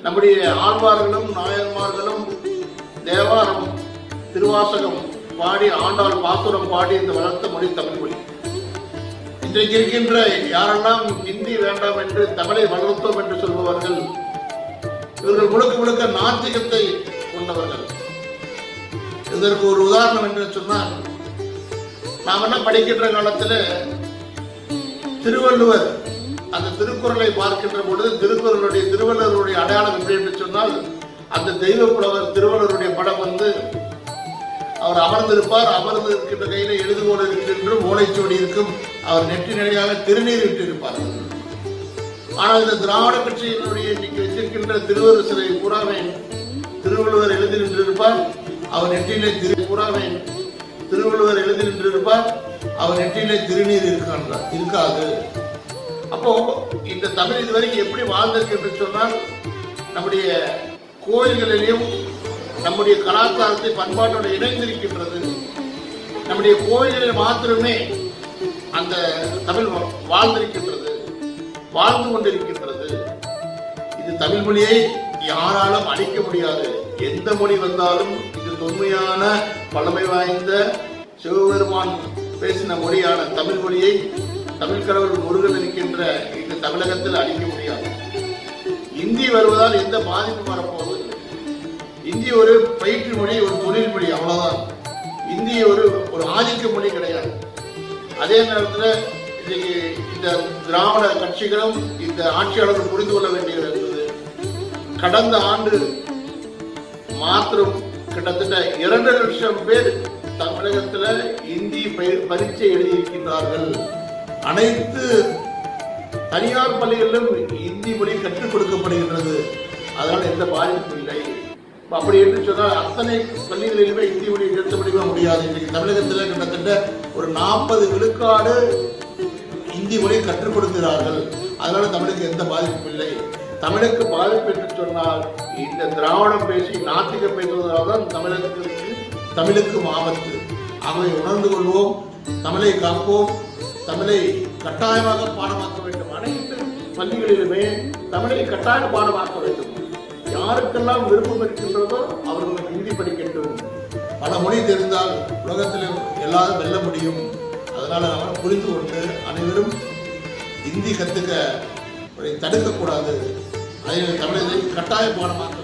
நம்முடைய ஆழ்வார்களும் நாயன்மார்களும் தேவாரம் திருவாசகம் பாடி ஆண்டாள் பாசுரம் பாடி இந்த வளர்த்த மொழி தமிழ் மொழி இன்றைக்கு இருக்கின்ற யாரெல்லாம் ஹிந்தி வேண்டாம் என்று தமிழை வளர்த்தோம் என்று சொல்பவர்கள் இவர்கள் முழுக்க முழுக்க நாத்திகத்தை கொண்டவர்கள் இதற்கு ஒரு உதாரணம் என்று சொன்னால் நாம் என்ன படிக்கின்ற காலத்தில் திருவள்ளுவர் அந்த திருக்குறளை பார்க்கின்ற பொழுது திருக்குறளுடைய திருவள்ளுவருடைய அடையாளம் எப்படி என்று சொன்னால் அந்த தெய்வ புலவர் திருவள்ளுவருடைய படம் வந்து அவர் அமர்ந்திருப்பார் அமர்ந்து இருக்கின்ற கையில எழுதுகோல் இருக்கின்ற ஓலைச்சுவடி இருக்கும் அவர் நெற்றி நிலையாக திருநீர் விட்டிருப்பார் ஆனால் இந்த திராவிட கட்சியினுடைய இன்னைக்கு வச்சிருக்கின்ற திருவள்ளுவர் சிலை பூராவே திருவள்ளுவர் எழுதி நின்றிருப்பார் அவர் நெற்றியிலே திரு பூராவே திருவள்ளுவர் எழுதி நின்றிருப்பார் அவர் நெற்றியிலே திருநீர் இருக்கான்றார் இருக்காது அப்போ இந்த தமிழ் இதுவரைக்கும் எப்படி வாழ்ந்திருக்கு என்று சொன்னால் நம்முடைய கோயில்களிலும் நம்முடைய கலாச்சாரத்தை பண்பாட்டோடு இணைந்திருக்கின்றது நம்முடைய கோயில்களில் மாத்திரமே அந்த தமிழ் வா- வாழ்ந்திருக்கின்றது வாழ்ந்து கொண்டிருக்கின்றது இது தமிழ் மொழியை யாராலும் அழிக்க முடியாது எந்த மொழி வந்தாலும் இது தொன்மையான பழமை வாய்ந்த சிவபெருமான் பேசின மொழியான தமிழ் மொழியை தமிழ் கடவுள் முருகன் இருக்கின்ற இந்த தமிழகத்தில் அழிக்க முடியாது இந்தி வருவதால் எந்த பாதிப்பும் வரப்போவதில்லை இந்தி ஒரு பயிற்று மொழி ஒரு தொழில் மொழி அவ்வளவுதான் இந்தி ஒரு ஒரு ஆதிக்க மொழி கிடையாது அதே நேரத்தில் இன்னைக்கு இந்த திராவிட கட்சிகளும் இந்த ஆட்சியாளர்கள் புரிந்து கொள்ள வேண்டியது இருந்தது கடந்த ஆண்டு மாத்திரம் கிட்டத்தட்ட இரண்டு லட்சம் பேர் தமிழகத்துல இந்தி பரி- பரீட்சை எழுதியிருக்கின்றார்கள் அனைத்து தனியார் பள்ளிகளிலும் இந்தி மொழி கற்றுக் கொடுக்கப்படுகின்றது அதனால் எந்த பாதிப்பும் இல்லை இப்ப அப்படி என்று சொன்னால் அத்தனை பள்ளிகளிலுமே இந்தி மொழி நிறுத்த முடிய முடியாது இன்றைக்கு தமிழகத்தில் கிட்டத்தட்ட ஒரு நாற்பது விழுக்காடு இந்தி மொழி கற்றுக் கொடுக்கிறார்கள் அதனால தமிழுக்கு எந்த பாதிப்பும் இல்லை தமிழுக்கு பாதிப்பு என்று சொன்னால் இந்த திராவிடம் பேசி நாத்திகம் பேசுவதால் தான் தமிழகத்திற்கு தமிழுக்கும் ஆபத்து ஆகவே உணர்ந்து கொள்வோம் தமிழை காப்போம் தமிழை கட்டாயமாக பாடமாக்க வேண்டும் அனைத்து பள்ளிகளிலுமே தமிழை கட்டாய பாடமாக்க வேண்டும் யாருக்கெல்லாம் விருப்பம் இருக்கின்றதோ அவர்கள் ஹிந்தி படிக்கட்டும் பல மொழி தெரிந்தால் உலகத்தில் எல்லாரும் வெல்ல முடியும் அதனால நம்ம புரிந்து கொண்டு அனைவரும் இந்தி கத்துக்க தடுக்கக்கூடாது அதை தமிழை கட்டாய பாடமாக்க